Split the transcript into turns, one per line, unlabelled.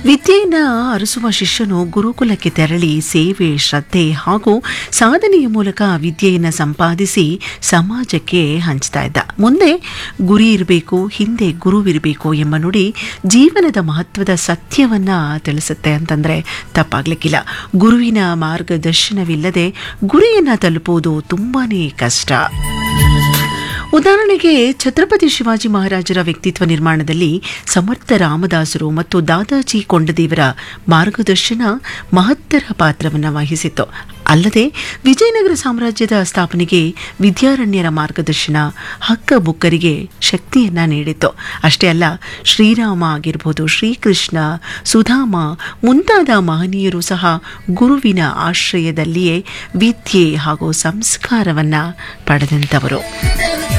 ವಿದ್ಯೆಯನ್ನ ಅರಸುವ ಶಿಷ್ಯನು ಗುರುಕುಲಕ್ಕೆ ತೆರಳಿ ಸೇವೆ ಶ್ರದ್ಧೆ ಹಾಗೂ ಸಾಧನೆಯ ಮೂಲಕ ವಿದ್ಯೆಯನ್ನು ಸಂಪಾದಿಸಿ ಸಮಾಜಕ್ಕೆ ಹಂಚ್ತಾ ಇದ್ದ ಮುಂದೆ ಗುರಿ ಇರಬೇಕು ಹಿಂದೆ ಗುರುವಿರಬೇಕು ಎಂಬ ನುಡಿ ಜೀವನದ ಮಹತ್ವದ ಸತ್ಯವನ್ನ ತಿಳಿಸುತ್ತೆ ಅಂತಂದ್ರೆ ತಪ್ಪಾಗ್ಲಿಕ್ಕಿಲ್ಲ ಗುರುವಿನ ಮಾರ್ಗದರ್ಶನವಿಲ್ಲದೆ ಗುರಿಯನ್ನ ತಲುಪುವುದು ತುಂಬಾನೇ ಕಷ್ಟ ಉದಾಹರಣೆಗೆ ಛತ್ರಪತಿ ಶಿವಾಜಿ ಮಹಾರಾಜರ ವ್ಯಕ್ತಿತ್ವ ನಿರ್ಮಾಣದಲ್ಲಿ ಸಮರ್ಥ ರಾಮದಾಸರು ಮತ್ತು ದಾದಾಜಿ ಕೊಂಡದೇವರ ಮಾರ್ಗದರ್ಶನ ಮಹತ್ತರ ಪಾತ್ರವನ್ನು ವಹಿಸಿತ್ತು ಅಲ್ಲದೆ ವಿಜಯನಗರ ಸಾಮ್ರಾಜ್ಯದ ಸ್ಥಾಪನೆಗೆ ವಿದ್ಯಾರಣ್ಯರ ಮಾರ್ಗದರ್ಶನ ಹಕ್ಕ ಬುಕ್ಕರಿಗೆ ಶಕ್ತಿಯನ್ನ ನೀಡಿತ್ತು ಅಷ್ಟೇ ಅಲ್ಲ ಶ್ರೀರಾಮ ಆಗಿರ್ಬೋದು ಶ್ರೀಕೃಷ್ಣ ಸುಧಾಮ ಮುಂತಾದ ಮಹನೀಯರು ಸಹ ಗುರುವಿನ ಆಶ್ರಯದಲ್ಲಿಯೇ ವಿದ್ಯೆ ಹಾಗೂ ಸಂಸ್ಕಾರವನ್ನ ಪಡೆದಂಥವರು